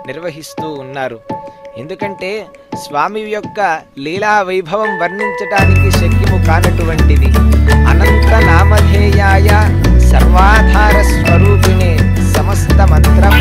నిర్వహిస్తూ ఉన్నారు ఎందుకంటే స్వామి యొక్క లీలా వైభవం వర్ణించటానికి శక్యము కానటువంటిది అనంత నామధేయాయ సర్వాధార స్వరూపిణే సమస్త మంత్రం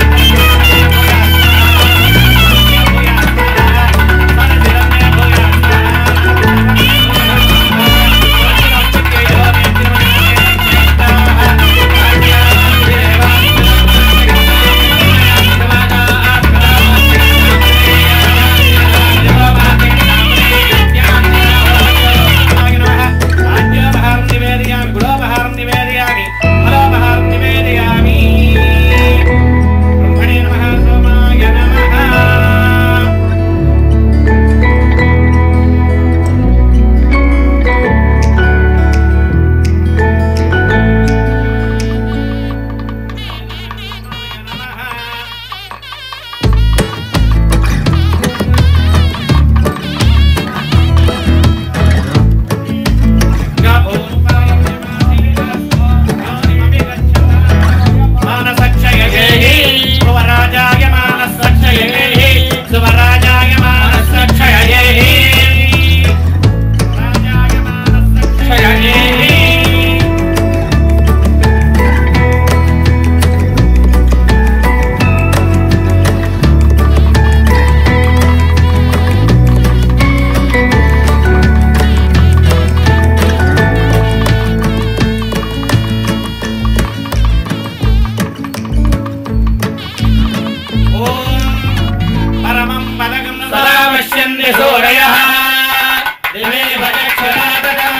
परमं पदकं सदा पश्यन्ति सूरयः दिवे भजक्षरातकम्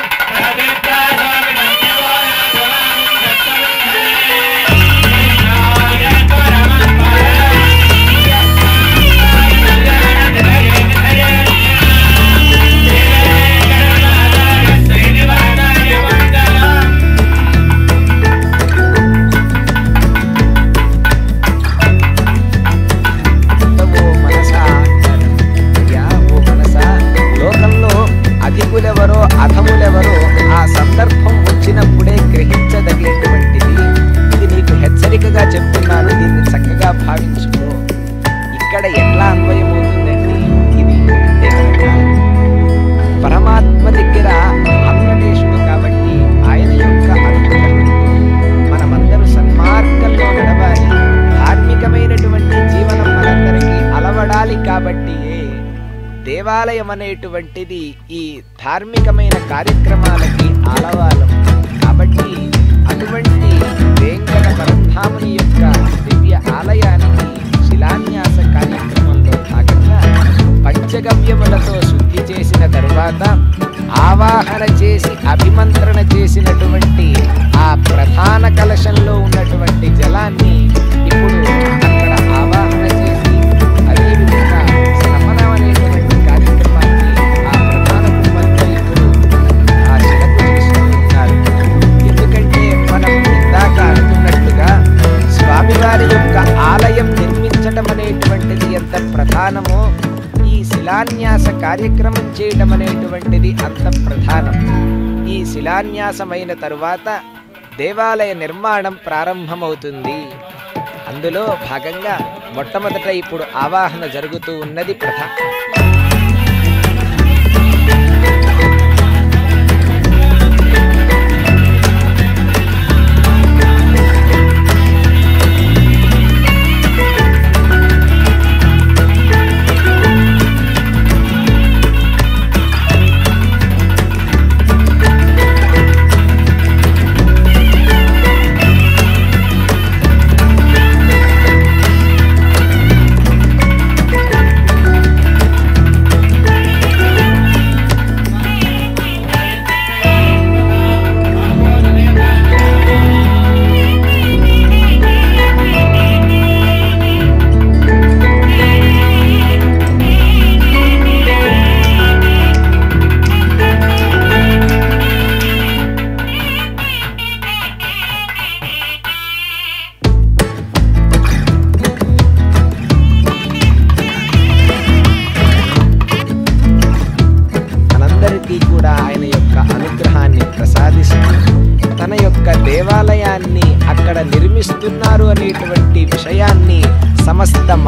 ఓ మనసా అయ్యా ఓ మనసా లోకంలో అధికులెవరో అధములెవరో ఆ సందర్భం వచ్చినప్పుడే గ్రహించదగినటువంటిది ఇది నీకు హెచ్చరికగా చెప్తున్నాను దీన్ని చక్కగా భావించుకో ఇక్కడ ఎట్లా అన్వయమవుతుందండి ఇది అంటే కనుక పరమాత్మ దగ్గర వెంకటేశుడు కాబట్టి ఆయన యొక్క అనుగ్రహంతో మనమందరూ సన్మార్గంలో నడవాలి ధార్మికమైనటువంటి జీవనం మనందరికీ అలవడాలి కాబట్టి దేవాలయం అనేటువంటిది ఈ ధార్మికమైన కార్యక్రమాలకి ఆలవాలం కాబట్టి అటువంటి వెంకట పరధాముని యొక్క దివ్య ఆలయానికి శిలాన్యాస కార్యక్రమంలో భాగంగా పంచగవ్యములతో శుద్ధి చేసిన తరువాత ఆవాహన చేసి అభిమంత్రణ చేసినటువంటి ఆ ప్రధాన కలశంలో ఉన్నటువంటి జలాన్ని ఇప్పుడు అక్కడ ఆవాహన చేసి అదేవిధంగా స్నపనం అనేటువంటి కార్యక్రమాన్ని ఆ ప్రధాన కుటుంబంలో ఇప్పుడు ఆ శిలకు చేస్తూ ఉన్నారు ఎందుకంటే మనం ఇందాక అనుకున్నట్లుగా స్వామివారి యొక్క ఆలయం నిర్మించటం అనేటువంటిది ఎంత ప్రధానమో ఈ శిలాన్యాస కార్యక్రమం చేయటం అనేటువంటిది అంత ప్రధానం ఈ శిలాన్యాసమైన తరువాత దేవాలయ నిర్మాణం ప్రారంభమవుతుంది అందులో భాగంగా మొట్టమొదట ఇప్పుడు ఆవాహన జరుగుతూ ఉన్నది ప్రధాన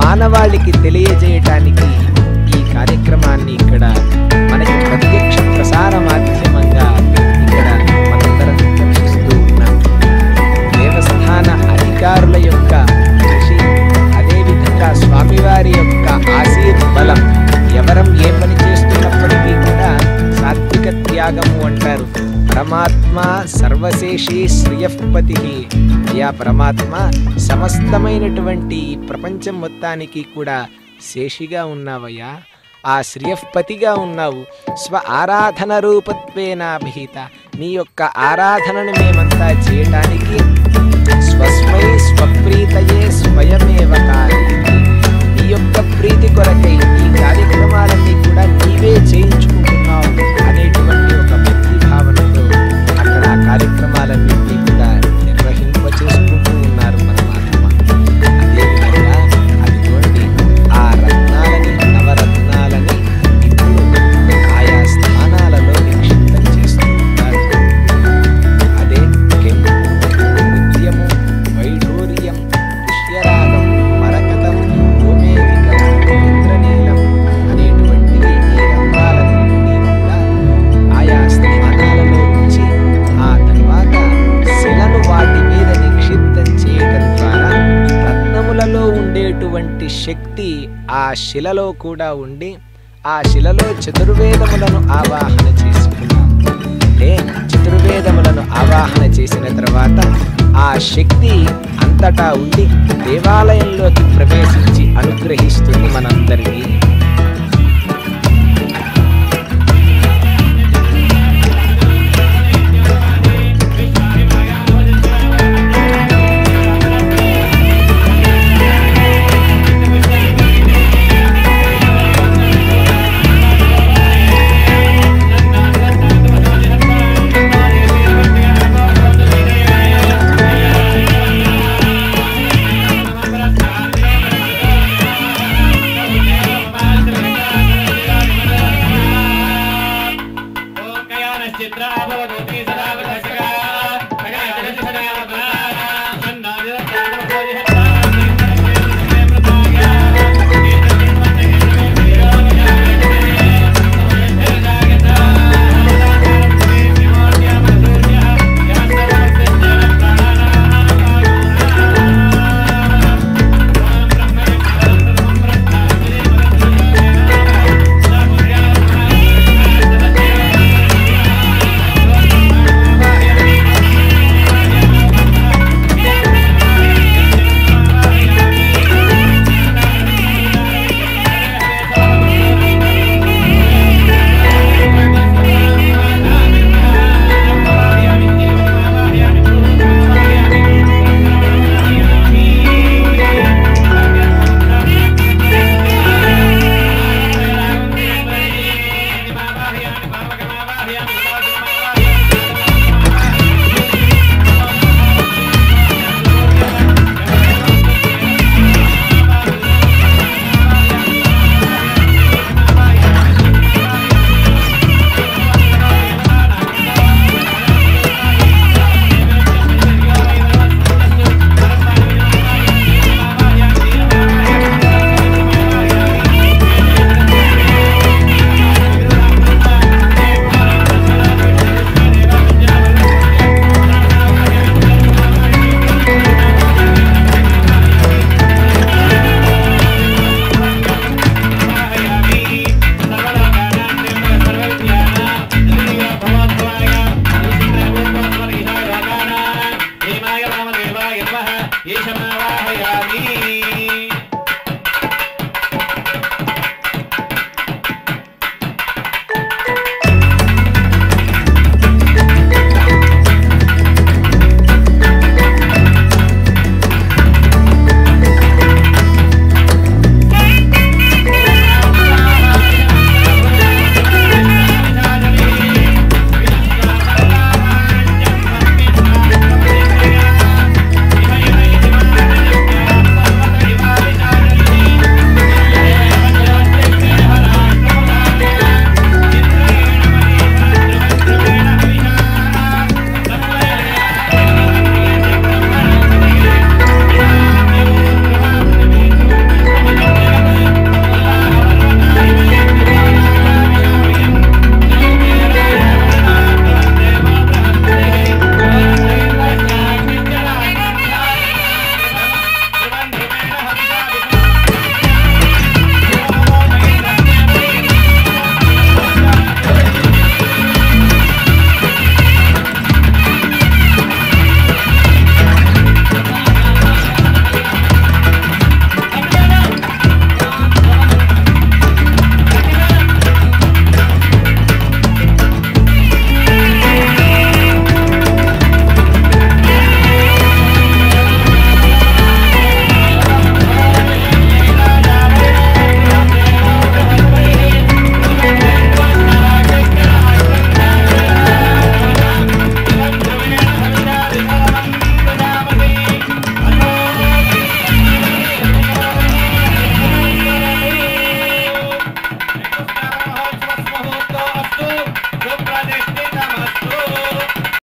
మానవాళికి తెలియజేయటానికి ఈ కార్యక్రమాన్ని ఇక్కడ మనకి ప్రత్యక్ష ప్రసార మాధ్యమంగా ఇక్కడ మనందరం వీక్షిస్తూ ఉన్నాం దేవస్థాన అధికారుల యొక్క కృషి అదేవిధంగా స్వామివారి యొక్క ఆశీర్బలం ఎవరం ఏ పని చేస్తున్నప్పటికీ కూడా సాత్విక త్యాగము అంటారు పరమాత్మ సర్వశేషి శ్రియపతి అయ్యా పరమాత్మ సమస్తమైనటువంటి ఈ ప్రపంచం మొత్తానికి కూడా శేషిగా ఉన్నావయ్యా ఆ శ్రియపతిగా ఉన్నావు స్వ ఆరాధన రూపత్వేనాభిహిత నీ యొక్క ఆరాధనను మేమంతా చేయటానికి స్వస్మై స్వప్రీతయే స్వయమేవ కారయతి. నీ యొక్క ప్రీతి కొరకై ఈ కార్యక్రమాలన్నీ కూడా నీవే చేయించుకుంటున్నావు అనేటువంటి ఒక భక్తి భావనతో అక్కడ ఆ కార్యక్రమాలన్నింటినీ కూడా నిర్వహింప చేసుకుంటూ ఉన్నారు పరమాత్మ అదేవిధంగా అదిగోండి ఆ రత్నాలని నవరత్నాలని ఇప్పుడు ఆయా స్థానాలలో నిక్షిప్తం చేస్తూ ఉంటారు అదే కెంపు నృత్యము వైఢూర్యం పుష్యరాగం మరకతం గోమేధికం ఇంద్రనీలం అనేటువంటివి ఈ రంగాలన్నింటినీ కూడా ఆయా స్థానాలలో ఉంచి ఆ తర్వాత శిలను వాటి మీద నిక్షిప్తం చేయటం ద్వారా రత్నములలో ఉండేటువంటి శక్తి ఆ శిలలో కూడా ఉండి ఆ శిలలో చతుర్వేదములను ఆవాహన చేసుకున్నాం అంటే చతుర్వేదములను ఆవాహన చేసిన తర్వాత ఆ శక్తి అంతటా ఉండి దేవాలయంలోకి ప్రవేశించి